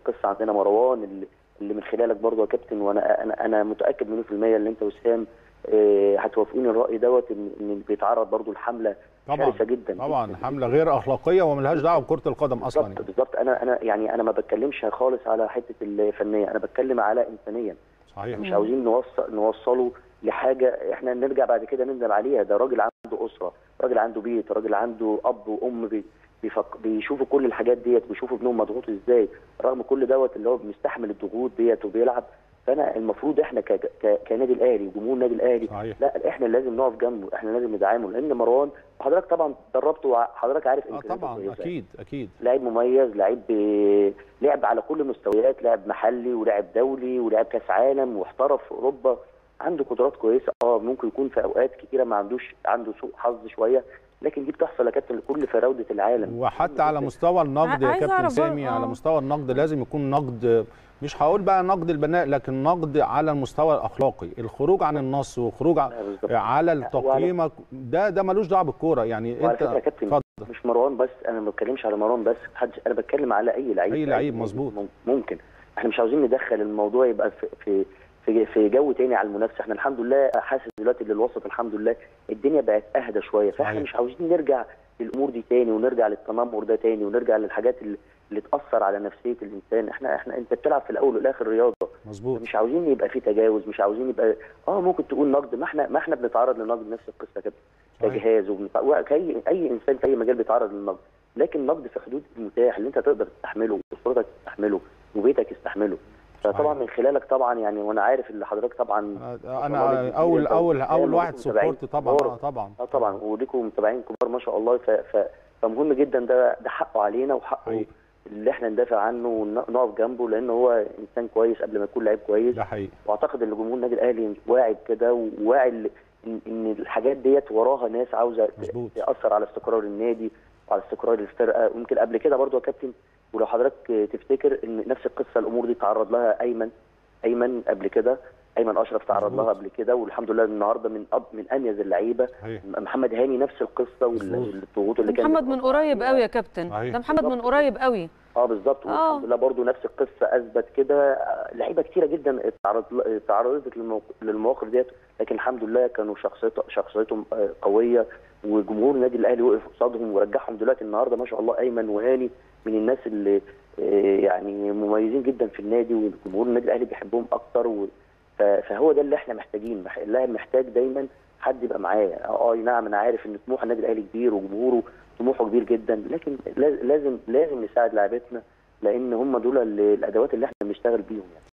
القصه عندنا مروان اللي, اللي من خلالك برضه يا كابتن وانا انا انا متاكد مليون في الميه ان انت وسام آه، هتوافقوني الراي دوت ان ان بيتعرض برضه لحمله طبعا شرسه جدا طبعا جداً. حمله غير اخلاقيه وملهاش دعوه بكره القدم اصلا بالظبط يعني. بالظبط انا انا يعني انا ما بتكلمش خالص على حته الفنيه انا بتكلم على انسانيا صحيح مش عاوزين نوصل نوصله لحاجه احنا نرجع بعد كده نندم عليها ده راجل عنده اسره راجل عنده بيت راجل عنده اب وام بي بيفك... بيشوفوا كل الحاجات ديت بيشوفوا ابنهم مضغوط ازاي رغم كل دوت اللي هو بيستحمل الضغوط ديت وبيلعب فانا المفروض احنا ك... ك... كنادي الاهلي وجمهور النادي الاهلي صحيح. لا احنا لازم نقف جنبه احنا لازم ندعمه لان مروان حضرتك طبعا دربته وحضرتك عارف اه إمكانياته طبعا كويسة. اكيد اكيد لعيب مميز لعيب ب- لعب على كل المستويات لعب محلي ولعب دولي ولعب كاس عالم واحترف في اوروبا عنده قدرات كويسه اه ممكن يكون في اوقات كتيره ما عندوش عنده سوء حظ شويه لكن دي بتحصل يا كابتن لكل فراوده العالم وحتى على مستوى النقد يا عايزة كابتن أعرف سامي برضه- على آه. مستوى النقد لازم يكون نقد مش هقول بقى نقد البناء لكن نقد على المستوى الاخلاقي الخروج عن النص وخروج ع- آه، بالظبط. على التقييم ده ده ملوش دعوه بالكوره يعني وعلى انت فكره يا كابتن اتفضل مش مروان بس انا ما بتكلمش على مروان بس حد انا بتكلم على اي لعيب أي لعيب، مظبوط. مم- ممكن احنا مش عاوزين ندخل الموضوع يبقى في في في, في جو تاني على المنافسه احنا الحمد لله حاسس دلوقتي ان الوسط الحمد لله الدنيا بقت اهدى شويه فاحنا صحيح. مش عاوزين نرجع للامور دي تاني ونرجع للتنمر ده تاني ونرجع للحاجات اللي, اللي تاثر على نفسيه الانسان احنا احنا انت بتلعب في الاول والاخر رياضه مظبوط مش عاوزين يبقى في تجاوز مش عاوزين يبقى اه ممكن تقول نقد ما احنا ما احنا بنتعرض للنقد نفس القصه كده صحيح. كجهاز وبنتع... وكأي اي انسان في اي مجال بيتعرض للنقد لكن النقد في حدود المتاح اللي انت تقدر تستحمله واسرتك تستحمله وبيتك يستحمله فطبعا صحيح. من خلالك طبعا يعني وانا عارف اللي حضرتك طبعا انا الله انا عليك اول كتير اول طبعاً. اول وليكم واحد متابعين سبورت طبعا كبار. اه طبعا اه طبعا وليكم متابعين كبار ما شاء الله ف... ف... فمهم جدا ده ده حقه علينا وحقه حقيقي. اللي احنا ندافع عنه ونقف جنبه لان هو انسان كويس قبل ما يكون لعيب كويس ده حقيقي واعتقد ان جمهور النادي الاهلي واعي بكده وواعي ال- ان إن الحاجات ديت وراها ناس عاوزه ت- مظبوط. تاثر على استقرار النادي وعلى استقرار الفرقه ويمكن قبل كده برضو يا كابتن ولو حضرتك تفتكر ان نفس القصه الامور دي تعرض لها ايمن ايمن قبل كده ايمن اشرف تعرض مظبوط. لها قبل كده والحمد لله النهارده من أب من اميز اللعيبه صحيح محمد هاني نفس القصه وال- مظبوط. والضغوط اللي كانت محمد من قريب قوي يا كابتن صحيح. ده محمد من بالظبط. قريب قوي اه بالظبط آه. والحمد لله برضه نفس القصه اثبت كده آه، لعيبه كتيره جدا اتعرض تعرضت للموق- للمواقف ديت لكن الحمد لله كانوا شخصيتهم شخصيتهم آه، قويه وجمهور النادي الاهلي وقف قصادهم ورجعهم دلوقتي النهارده ما شاء الله ايمن وهاني من الناس اللي آه، يعني مميزين جدا في النادي وجمهور النادي الاهلي بيحبهم اكتر و ف- فهو ده اللي احنا محتاجين مح- اللاعب محتاج دايما حد يبقى معاه اه أي نعم انا عارف ان طموح النادي الاهلي كبير وجمهوره طموحه كبير جدا لكن لاز- لازم لازم نساعد لاعبتنا لان هم دول اللي- الادوات اللي احنا بنشتغل بيهم يعني